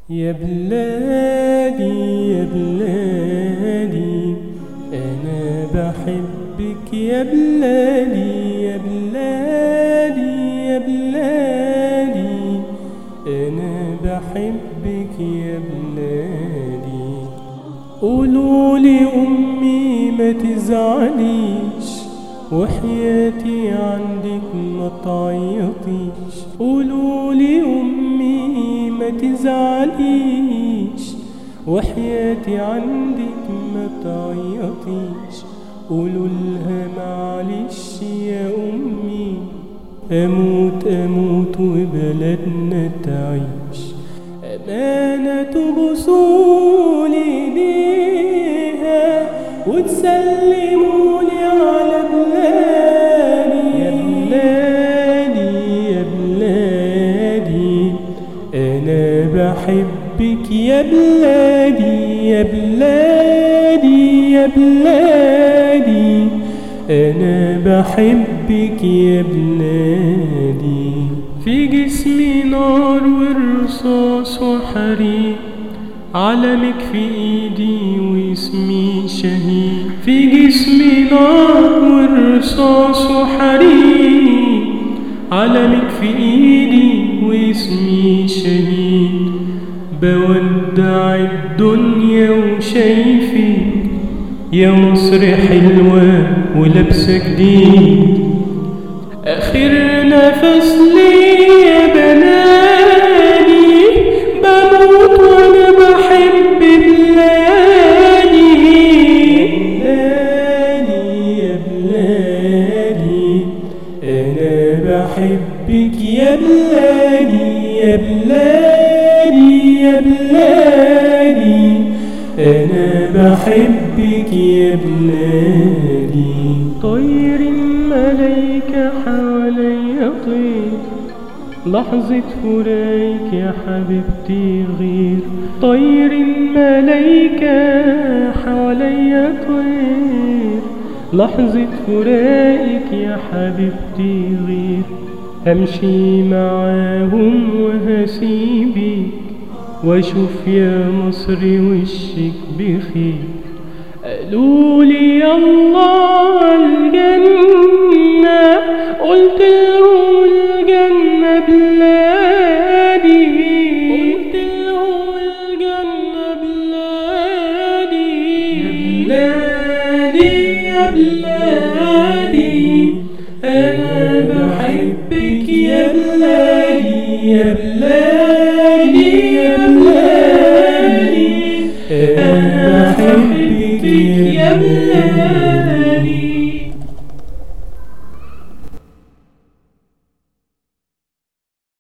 يا بلادي يا بلادي أنا بحبك يا بلادي يا بلادي يا بلادي أنا بحبك يا بلادي قولوا لي أمي ما تزعليش وحياتي عندك ما تعيطيش قولوا لي أمي ما تزعليش وحياتي عندك ما تعيطيش قولوا لها معلش يا أمي أموت أموت وبلدنا تعيش أمانة بصولي ليها وتسلموني على بلادي يا بلادي يا بلادي أنا بحبك يا بلادي يا بلادي يا بلادي أنا بحبك يا بلادي في جسمي نار والرصاص وحريق علمك في ايدي واسمي شهيد في جسمي نار والرصاص وحريق علمك في ايدي واسمي شهيد بودع الدنيا وشايفك يا مصر حلوة ولابسة جديد آخر نفس لي يا بنادي بموت وأنا بحب بلادي بلادي يا بلادي أنا بحبك يا بلادي يا بلادي يا بلادي أنا بحبك يا بلادي طير الملايكة حواليا طير لحظة فراقك يا حبيبتي غير طير الملايكة حواليا طير لحظة فراقك يا حبيبتي غير أمشي معاهم وهسيبك واشوف يا مصر وشك بخير قالوا لي الله الجنة قلت لهم الجنة بلادي قلت لهم الجنة بلادي يا بلادي يا بلادي أنا بحبك يا بلادي يا بلادي يا بلادي أنا بحبك يا بلادي